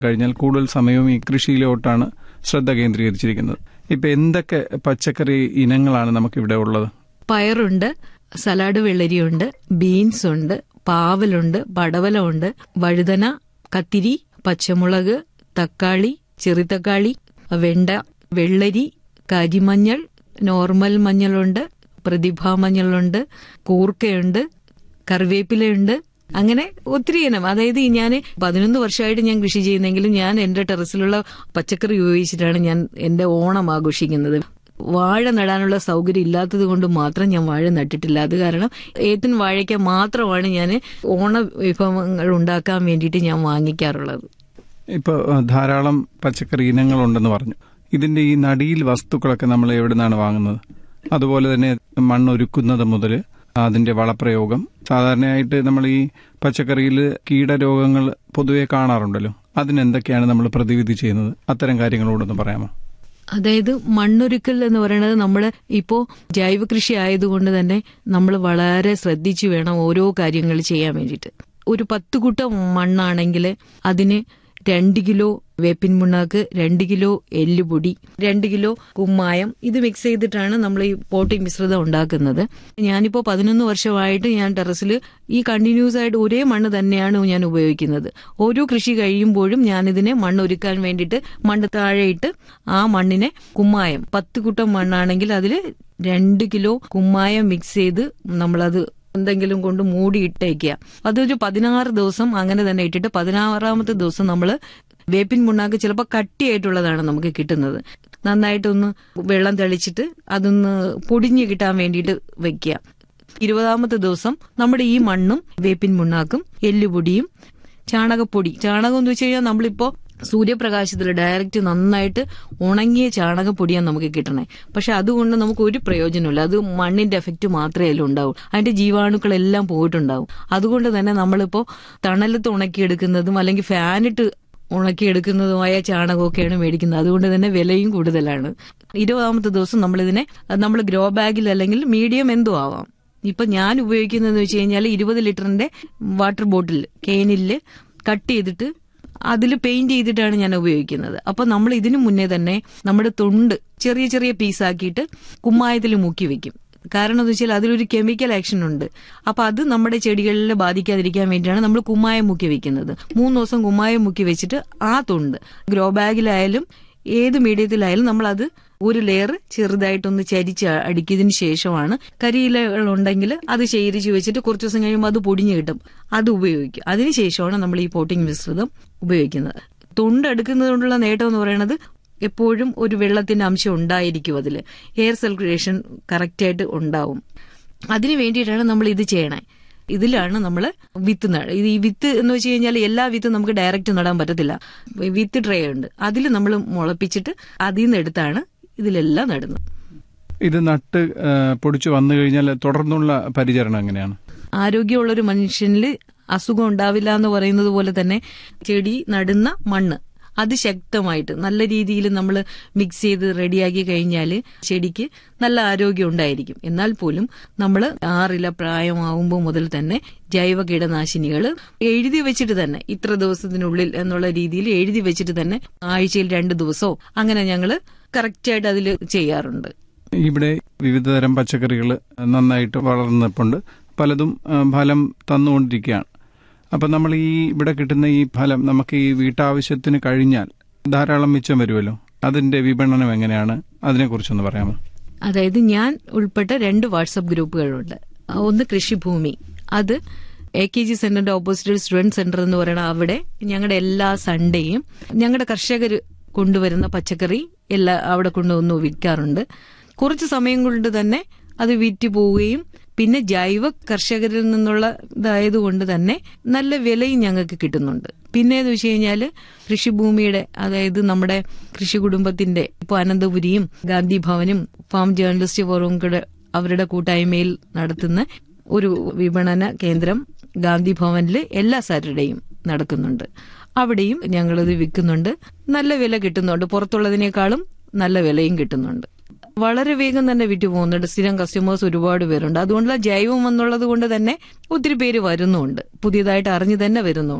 കഴിഞ്ഞാൽ കൂടുതൽ സമയവും ഈ കൃഷിയിലോട്ടാണ് ശ്രദ്ധ കേന്ദ്രീകരിച്ചിരിക്കുന്നത് ഇപ്പൊ എന്തൊക്കെ പച്ചക്കറി ഇനങ്ങളാണ് നമുക്കിവിടെ ഉള്ളത് പയറുണ്ട് സലാഡ് വെള്ളരിയുണ്ട് ബീൻസ് ഉണ്ട് പാവലുണ്ട് പടവലമുണ്ട് വഴുതന കത്തിരി പച്ചമുളക് തക്കാളി ചെറുതക്കാളി വെണ്ട വെള്ളരി കരിമഞ്ഞൾ നോർമൽ മഞ്ഞളുണ്ട് പ്രതിഭാ മഞ്ഞളുണ്ട് കൂർക്കയുണ്ട് കറിവേപ്പിലയുണ്ട് അങ്ങനെ ഒത്തിരി ഇനം അതായത് ഞാൻ പതിനൊന്ന് വർഷമായിട്ട് ഞാൻ കൃഷി ചെയ്യുന്നെങ്കിലും ഞാൻ എന്റെ ടെറസിലുള്ള പച്ചക്കറി ഉപയോഗിച്ചിട്ടാണ് ഞാൻ എന്റെ ഓണം ആഘോഷിക്കുന്നത് വാഴ നടാനുള്ള സൗകര്യം ഇല്ലാത്തത് കൊണ്ട് മാത്രം ഞാൻ വാഴ നട്ടിട്ടില്ല അത് കാരണം ഏത്തൻ വാഴയ്ക്ക മാത്രമാണ് ഞാൻ ഓണ വിഭവങ്ങൾ ഉണ്ടാക്കാൻ വേണ്ടിയിട്ട് ഞാൻ വാങ്ങിക്കാറുള്ളത് ഇപ്പൊ അഹ്, ധാരാളം പച്ചക്കറി ഇനങ്ങളുണ്ടെന്ന് പറഞ്ഞു ഇതിന്റെ ഈ നടിയിൽ വസ്തുക്കളൊക്കെ നമ്മൾ എവിടെ നിന്നാണ് വാങ്ങുന്നത് അതുപോലെ തന്നെ മണ്ണൊരുക്കുന്നത് മുതൽ അതിന്റെ വളപ്രയോഗം സാധാരണയായിട്ട് നമ്മൾ ഈ പച്ചക്കറിയിൽ കീടരോഗങ്ങൾ പൊതുവെ കാണാറുണ്ടല്ലോ അതിനെന്തൊക്കെയാണ് നമ്മൾ പ്രതിവിധി ചെയ്യുന്നത് അത്തരം കാര്യങ്ങളോടൊന്ന് പറയാമോ അതായത് മണ്ണൊരുക്കൽ എന്ന് പറയുന്നത് നമ്മൾ ഇപ്പോ ജൈവ കൃഷി ആയതുകൊണ്ട് തന്നെ നമ്മൾ വളരെ ശ്രദ്ധിച്ചു വേണം ഓരോ കാര്യങ്ങൾ ചെയ്യാൻ വേണ്ടിയിട്ട് ഒരു പത്ത് കൂട്ടം മണ്ണാണെങ്കിൽ അതിന് രണ്ട് കിലോ വേപ്പിൻ മുണ്ണാക്ക് രണ്ട് കിലോ എല്ലുപൊടി രണ്ട് കിലോ കുമ്മായം ഇത് മിക്സ് ചെയ്തിട്ടാണ് നമ്മൾ ഈ പോട്ടിംഗ് മിശ്രിതം ഉണ്ടാക്കുന്നത് ഞാനിപ്പോ പതിനൊന്ന് വർഷമായിട്ട് ഞാൻ ടെറസിൽ ഈ കണ്ടിന്യൂസ് ആയിട്ട് ഒരേ മണ്ണ് തന്നെയാണ് ഞാൻ ഉപയോഗിക്കുന്നത് ഓരോ കൃഷി കഴിയുമ്പോഴും ഞാനിതിനെ മണ്ണ് ഒരുക്കാൻ വേണ്ടിയിട്ട് മണ്ണ് താഴെയിട്ട് ആ മണ്ണിനെ കുമ്മായം പത്ത് കൂട്ടം മണ്ണാണെങ്കിൽ അതിൽ രണ്ട് കിലോ കുമ്മായം മിക്സ് ചെയ്ത് നമ്മളത് എന്തെങ്കിലും കൊണ്ട് മൂടി ഇട്ടേക്കുക അതൊരു പതിനാറ് ദിവസം അങ്ങനെ തന്നെ ഇട്ടിട്ട് പതിനാറാമത്തെ ദിവസം നമ്മൾ വേപ്പിൻ മുണ്ണാക്ക് ചിലപ്പോൾ കട്ടിയായിട്ടുള്ളതാണ് നമുക്ക് കിട്ടുന്നത് നന്നായിട്ടൊന്ന് വെള്ളം തെളിച്ചിട്ട് അതൊന്ന് പൊടിഞ്ഞു കിട്ടാൻ വേണ്ടിയിട്ട് വെക്കുക ഇരുപതാമത്തെ ദിവസം നമ്മുടെ ഈ മണ്ണും വേപ്പിൻ മുണ്ണാക്കും എല്ലുപൊടിയും ചാണകപ്പൊടി ചാണകം എന്ന് വെച്ച് കഴിഞ്ഞാൽ നമ്മളിപ്പോ സൂര്യപ്രകാശത്തിൽ ഡയറക്റ്റ് നന്നായിട്ട് ഉണങ്ങിയ ചാണകപ്പൊടിയാണ് നമുക്ക് കിട്ടണേ പക്ഷെ അതുകൊണ്ട് നമുക്ക് ഒരു പ്രയോജനമില്ല അത് മണ്ണിന്റെ എഫക്റ്റ് മാത്രമേ അതിൽ ഉണ്ടാവൂ അതിന്റെ ജീവാണുക്കളെല്ലാം പോയിട്ടുണ്ടാവും അതുകൊണ്ട് തന്നെ നമ്മളിപ്പോ തണലത്ത് ഉണക്കിയെടുക്കുന്നതും അല്ലെങ്കിൽ ഫാനിട്ട് ഉണക്കിയെടുക്കുന്നതുമായ ചാണകമൊക്കെയാണ് മേടിക്കുന്നത് അതുകൊണ്ട് തന്നെ വിലയും കൂടുതലാണ് ഇരുപതാമത്തെ ദിവസം നമ്മളിതിനെ നമ്മൾ ഗ്രോ ബാഗിൽ അല്ലെങ്കിൽ മീഡിയം എന്തോ ആവാം ഇപ്പൊ ഞാൻ ഉപയോഗിക്കുന്നതെന്ന് വെച്ച് കഴിഞ്ഞാൽ ഇരുപത് ലിറ്ററിന്റെ വാട്ടർ ബോട്ടിൽ കേനില് കട്ട് ചെയ്തിട്ട് അതിൽ പെയിന്റ് ചെയ്തിട്ടാണ് ഞാൻ ഉപയോഗിക്കുന്നത് അപ്പൊ നമ്മൾ ഇതിനു മുന്നേ തന്നെ നമ്മുടെ തൊണ്ട് ചെറിയ ചെറിയ പീസാക്കിയിട്ട് കുമ്മായത്തിൽ മുക്കി വെക്കും കാരണം എന്ന് വെച്ചാൽ അതിലൊരു കെമിക്കൽ ആക്ഷൻ ഉണ്ട് അപ്പൊ അത് നമ്മുടെ ചെടികളിൽ ബാധിക്കാതിരിക്കാൻ വേണ്ടിയാണ് നമ്മൾ കുമ്മായം മുക്കി വെക്കുന്നത് മൂന്ന് ദിവസം കുമ്മായം മുക്കി വെച്ചിട്ട് ആ തൊണ്ട് ഗ്രോ ബാഗിലായാലും ഏത് മീഡിയത്തിലായാലും നമ്മൾ അത് ഒരു ലെയർ ചെറുതായിട്ടൊന്ന് ചരിച്ച് അടിക്കിയതിന് ശേഷമാണ് കരിയിലകൾ ഉണ്ടെങ്കിൽ അത് ശേഖരിച്ച് വെച്ചിട്ട് കുറച്ച് ദിവസം കഴിയുമ്പോൾ അത് പൊടിഞ്ഞു കിട്ടും അത് ഉപയോഗിക്കും അതിനുശേഷമാണ് നമ്മൾ ഈ പോട്ടിംഗ് മിശ്രിതം ഉപയോഗിക്കുന്നത് തൊണ്ടെടുക്കുന്നത് കൊണ്ടുള്ള നേട്ടം എന്ന് പറയുന്നത് എപ്പോഴും ഒരു വെള്ളത്തിന്റെ അംശം ഉണ്ടായിരിക്കും അതിൽ എയർ സർക്കുലേഷൻ കറക്റ്റായിട്ട് ഉണ്ടാവും അതിനു വേണ്ടിയിട്ടാണ് നമ്മൾ ഇത് ചെയ്യണേ ഇതിലാണ് നമ്മൾ വിത്ത് നട ഇത് ഈ വിത്ത് എന്ന് വെച്ച് കഴിഞ്ഞാൽ എല്ലാ വിത്തും നമുക്ക് ഡയറക്റ്റ് നടാൻ പറ്റത്തില്ല വിത്ത് ട്രേ ഉണ്ട് അതിൽ നമ്മൾ മുളപ്പിച്ചിട്ട് അതിൽ നിന്ന് എടുത്താണ് ഇതിലെല്ലാം നടുന്നത് ഇത് നട്ട് ആ, പൊടിച്ചു വന്നു കഴിഞ്ഞാൽ തുടർന്നുള്ള പരിചരണം എങ്ങനെയാണ് ആരോഗ്യമുള്ള ഒരു മനുഷ്യനിൽ അസുഖം ഉണ്ടാവില്ല എന്ന് പറയുന്നത് പോലെ തന്നെ ചെടി നടുന്ന മണ്ണ് അതിശക്തമായിട്ട് നല്ല രീതിയിൽ നമ്മൾ മിക്സ് ചെയ്ത് റെഡിയാക്കി കഴിഞ്ഞാൽ ചെടിക്ക് നല്ല ആരോഗ്യം ഉണ്ടായിരിക്കും എന്നാൽ പോലും നമ്മൾ ആറില പ്രായമാവുമ്പോൾ മുതൽ തന്നെ ജൈവ കീടനാശിനികൾ എഴുതി വെച്ചിട്ട് തന്നെ ഇത്ര ദിവസത്തിനുള്ളിൽ എന്നുള്ള രീതിയിൽ എഴുതി വെച്ചിട്ട് തന്നെ ആഴ്ചയിൽ രണ്ട് ദിവസമോ അങ്ങനെ ഞങ്ങൾ കറക്റ്റായിട്ട് അതിൽ ചെയ്യാറുണ്ട് ഇവിടെ വിവിധതരം പച്ചക്കറികൾ നന്നായിട്ട് വളർന്നിപ്പുണ്ട് പലതും ആ, ഫലം തന്നുകൊണ്ടിരിക്കുകയാണ് അപ്പം നമ്മൾ ഈ ഇവിടെ കിട്ടുന്ന ഈ ഫലം നമുക്ക് ഈ വീട്ടാവശ്യത്തിന് കഴിഞ്ഞാൽ ധാരാളം മിച്ചം വരുമല്ലോ അതിന്റെ വിപണനം എങ്ങനെയാണ് അതിനെക്കുറിച്ചൊന്ന് പറയാമോ അതായത് ഞാൻ ഉൾപ്പെട്ട രണ്ട് വാട്സപ്പ് ഗ്രൂപ്പുകളുണ്ട് ഒന്ന് കൃഷിഭൂമി അത് എ കെ ജി സെന്ററിന്റെ ഓപ്പോസിറ്റ് സ്റ്റുഡന്റ് സെന്റർ എന്ന് പറയുന്ന അവിടെ ഞങ്ങളുടെ എല്ലാ സൺഡേയും ഞങ്ങളുടെ കർഷകർ കൊണ്ടുവരുന്ന പച്ചക്കറി എല്ലാ അവിടെ കൊണ്ടുവന്ന് വിൽക്കാറുണ്ട് കുറച്ച് സമയം കൊണ്ട് തന്നെ അത് വിറ്റ് പോവുകയും പിന്നെ ജൈവ കർഷകരിൽ നിന്നുള്ള ഇതായതുകൊണ്ട് തന്നെ നല്ല വിലയും ഞങ്ങൾക്ക് കിട്ടുന്നുണ്ട് പിന്നെ എന്ന് വെച്ച് കഴിഞ്ഞാൽ കൃഷിഭൂമിയുടെ അതായത് നമ്മുടെ കൃഷി കുടുംബത്തിന്റെ ഇപ്പോൾ അനന്തപുരിയും ഗാന്ധി ഭവനും ഫാം ജേർണലിസ്റ്റ് ഫോറവും കൂടെ അവരുടെ കൂട്ടായ്മയിൽ നടത്തുന്ന ഒരു വിപണന കേന്ദ്രം ഗാന്ധി ഭവനിൽ എല്ലാ സാറ്റർഡേയും നടക്കുന്നുണ്ട് അവിടെയും ഞങ്ങളിത് വിൽക്കുന്നുണ്ട് നല്ല വില കിട്ടുന്നുണ്ട് പുറത്തുള്ളതിനേക്കാളും നല്ല വിലയും കിട്ടുന്നുണ്ട് വളരെ വേഗം തന്നെ വിറ്റു പോകുന്നുണ്ട് സ്ഥിരം കസ്റ്റമേഴ്സ് ഒരുപാട് പേരുണ്ട് അതുകൊണ്ടുള്ള ജൈവം എന്നുള്ളത് കൊണ്ട് തന്നെ ഒത്തിരി പേര് വരുന്നുണ്ട് പുതിയതായിട്ട് അറിഞ്ഞു തന്നെ വരുന്നുണ്ട്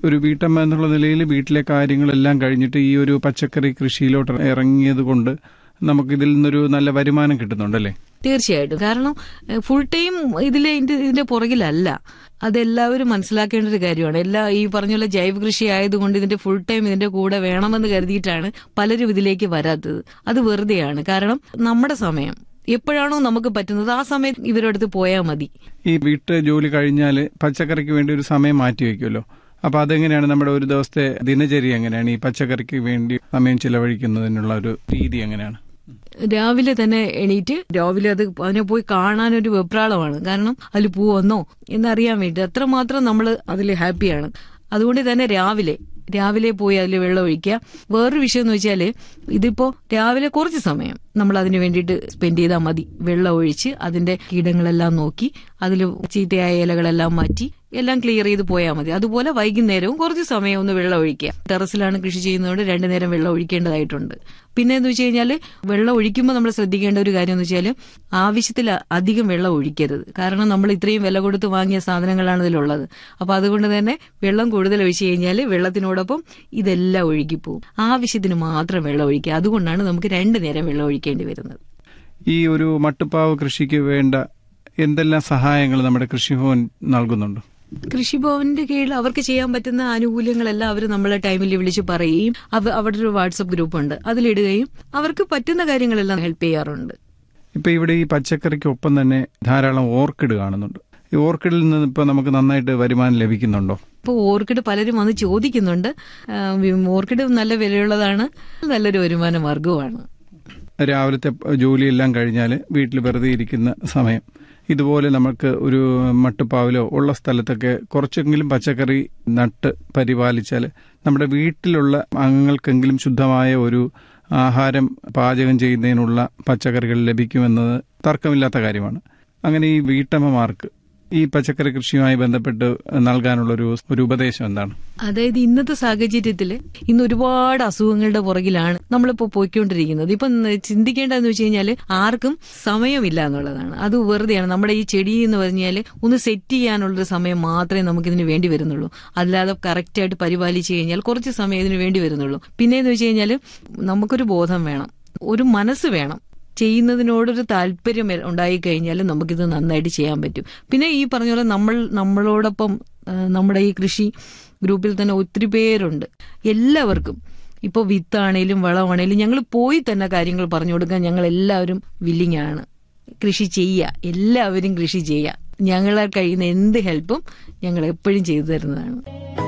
ഒരു വീട്ടമ്മ എന്നുള്ള നിലയിൽ വീട്ടിലെ കാര്യങ്ങളെല്ലാം കഴിഞ്ഞിട്ട് ഈ ഒരു പച്ചക്കറി കൃഷിയിലോട്ട് ഇറങ്ങിയത് കൊണ്ട് നമുക്കിതിൽ നിന്നൊരു നല്ല വരുമാനം കിട്ടുന്നുണ്ടല്ലേ തീർച്ചയായിട്ടും കാരണം ഫുൾ ടൈം ഇതിലെ ഇതിന്റെ ഇതിന്റെ പുറകിലല്ല അതെല്ലാവരും മനസ്സിലാക്കേണ്ട ഒരു കാര്യമാണ് എല്ലാ ഈ പറഞ്ഞ പോലെ ജൈവ കൃഷി ആയതുകൊണ്ട് ഇതിന്റെ ഫുൾ ടൈം ഇതിന്റെ കൂടെ വേണമെന്ന് കരുതിയിട്ടാണ് പലരും ഇതിലേക്ക് വരാത്തത് അത് വെറുതെയാണ് കാരണം നമ്മുടെ സമയം എപ്പോഴാണോ നമുക്ക് പറ്റുന്നത് ആ സമയത്ത് ഇവരുടെ അടുത്ത് പോയാൽ മതി ഈ വീട്ട് ജോലി കഴിഞ്ഞാൽ പച്ചക്കറിക്ക് വേണ്ടി ഒരു സമയം മാറ്റി വയ്ക്കുമല്ലോ അപ്പൊ അതെങ്ങനെയാണ് നമ്മുടെ ഒരു ദിവസത്തെ ദിനചര്യ എങ്ങനെയാണ് ഈ പച്ചക്കറിക്ക് വേണ്ടി സമയം ചിലവഴിക്കുന്നതിനുള്ള ഒരു രീതി എങ്ങനെയാണ് രാവിലെ തന്നെ എണീറ്റ് രാവിലെ അത് അതിനെ പോയി കാണാനൊരു വെപ്രാളമാണ് കാരണം അതിൽ പൂ വന്നോ എന്നറിയാൻ വേണ്ടി അത്രമാത്രം നമ്മൾ അതിൽ ഹാപ്പിയാണ് അതുകൊണ്ട് തന്നെ രാവിലെ രാവിലെ പോയി അതിൽ വെള്ളം ഒഴിക്കുക വേറൊരു വിഷയം എന്ന് വെച്ചാൽ ഇതിപ്പോ രാവിലെ കുറച്ച് സമയം നമ്മൾ അതിന് വേണ്ടിയിട്ട് സ്പെൻഡ് ചെയ്താൽ മതി വെള്ളം ഒഴിച്ച് അതിന്റെ കീടങ്ങളെല്ലാം നോക്കി അതിൽ ചീത്തയായ ഇലകളെല്ലാം മാറ്റി എല്ലാം ക്ലിയർ ചെയ്ത് പോയാൽ മതി അതുപോലെ വൈകുന്നേരവും കുറച്ച് സമയം ഒന്ന് വെള്ളം ഒഴിക്കുക ടെറസിലാണ് കൃഷി ചെയ്യുന്നതുകൊണ്ട് രണ്ടു നേരം വെള്ളം ഒഴിക്കേണ്ടതായിട്ടുണ്ട് പിന്നെ എന്ന് വെച്ച് കഴിഞ്ഞാൽ വെള്ളം ഒഴിക്കുമ്പോൾ നമ്മൾ ശ്രദ്ധിക്കേണ്ട ഒരു കാര്യം എന്ന് വെച്ചാൽ ആവശ്യത്തിൽ അധികം വെള്ളം ഒഴിക്കരുത് കാരണം നമ്മൾ ഇത്രയും വില കൊടുത്ത് വാങ്ങിയ സാധനങ്ങളാണ് ഇതിലുള്ളത് അപ്പൊ അതുകൊണ്ട് തന്നെ വെള്ളം കൂടുതൽ ഒഴിച്ചു കഴിഞ്ഞാൽ വെള്ളത്തിനോടൊപ്പം ഇതെല്ലാം ഒഴുകിപ്പോവും ആവശ്യത്തിന് മാത്രം വെള്ളം ഒഴിക്കുക അതുകൊണ്ടാണ് നമുക്ക് രണ്ടു നേരം വെള്ളം ഒഴിക്കേണ്ടി വരുന്നത് ഈ ഒരു മട്ടുപ്പാവ് കൃഷിക്ക് വേണ്ട എന്തെല്ലാം സഹായങ്ങൾ നമ്മുടെ കൃഷിഭവൻ നൽകുന്നുണ്ട് കൃഷിഭവന്റെ കീഴിൽ അവർക്ക് ചെയ്യാൻ പറ്റുന്ന ആനുകൂല്യങ്ങളെല്ലാം അവർ നമ്മളെ ടൈമിൽ വിളിച്ച് പറയുകയും അവ- അവിടെ ഒരു വാട്സപ്പ് ഗ്രൂപ്പ് ഉണ്ട് അതിലിടുകയും അവർക്ക് പറ്റുന്ന കാര്യങ്ങളെല്ലാം ഹെൽപ്പ് ചെയ്യാറുണ്ട് ഇപ്പൊ ഇവിടെ ഈ പച്ചക്കറിക്കൊപ്പം തന്നെ ധാരാളം ഓർക്കിഡ് കാണുന്നുണ്ട് ഈ ഓർക്കിഡിൽ നിന്ന് ഇപ്പൊ നമുക്ക് നന്നായിട്ട് വരുമാനം ലഭിക്കുന്നുണ്ടോ ഇപ്പോൾ ഓർക്കിഡ് പലരും വന്ന് ചോദിക്കുന്നുണ്ട് ആ, ഓർക്കിഡ് നല്ല വിലയുള്ളതാണ് നല്ലൊരു വരുമാന മാർഗവുമാണ് രാവിലത്തെ ജോലിയെല്ലാം കഴിഞ്ഞാൽ വീട്ടിൽ വെറുതെ ഇരിക്കുന്ന സമയം ഇതുപോലെ നമുക്ക് ഒരു മട്ടുപ്പാവിലോ ഉള്ള സ്ഥലത്തൊക്കെ കുറച്ചെങ്കിലും പച്ചക്കറി നട്ട് പരിപാലിച്ചാൽ നമ്മുടെ വീട്ടിലുള്ള അംഗങ്ങൾക്കെങ്കിലും ശുദ്ധമായ ഒരു ആഹാരം പാചകം ചെയ്യുന്നതിനുള്ള പച്ചക്കറികൾ ലഭിക്കുമെന്നത് തർക്കമില്ലാത്ത കാര്യമാണ് അങ്ങനെ ഈ വീട്ടമ്മമാർക്ക് ഈ പച്ചക്കറി കൃഷിയുമായി ബന്ധപ്പെട്ട് നൽകാനുള്ള ഒരു ഒരു ഉപദേശം എന്താണ് അതായത് ഇന്നത്തെ സാഹചര്യത്തിൽ ഇന്ന് ഒരുപാട് അസുഖങ്ങളുടെ പുറകിലാണ് നമ്മളിപ്പോ പോയിക്കൊണ്ടിരിക്കുന്നത് ഇപ്പൊ ചിന്തിക്കേണ്ടതെന്ന് വെച്ച് കഴിഞ്ഞാൽ ആർക്കും സമയമില്ല എന്നുള്ളതാണ് അത് വെറുതെയാണ് നമ്മുടെ ഈ ചെടി എന്ന് പറഞ്ഞാൽ ഒന്ന് സെറ്റ് ചെയ്യാനുള്ളൊരു സമയം മാത്രമേ നമുക്ക് ഇതിന് വേണ്ടി വരുന്നുള്ളൂ അല്ലാതെ കറക്റ്റായിട്ട് പരിപാലിച്ചു കഴിഞ്ഞാൽ കുറച്ച് സമയം ഇതിന് വേണ്ടി വരുന്നുള്ളൂ പിന്നെയെന്ന് വെച്ച് കഴിഞ്ഞാൽ നമുക്കൊരു ബോധം വേണം ഒരു മനസ്സ് വേണം ചെയ്യുന്നതിനോടൊരു താല്പര്യം ഉണ്ടായി കഴിഞ്ഞാൽ നമുക്കിത് നന്നായിട്ട് ചെയ്യാൻ പറ്റും പിന്നെ ഈ പറഞ്ഞ പോലെ നമ്മൾ നമ്മളോടൊപ്പം ആ, നമ്മുടെ ഈ കൃഷി ഗ്രൂപ്പിൽ തന്നെ ഒത്തിരി പേരുണ്ട് എല്ലാവർക്കും ഇപ്പോൾ വിത്താണേലും വളമാണേലും ഞങ്ങൾ പോയി തന്നെ കാര്യങ്ങൾ പറഞ്ഞു കൊടുക്കാൻ ഞങ്ങൾ എല്ലാവരും വില്ലിങ് ആണ് കൃഷി ചെയ്യുക എല്ലാവരും കൃഷി ചെയ്യുക ഞങ്ങളാൽ കഴിയുന്ന എന്ത് ഹെൽപ്പും ഞങ്ങൾ എപ്പോഴും ചെയ്തു തരുന്നതാണ്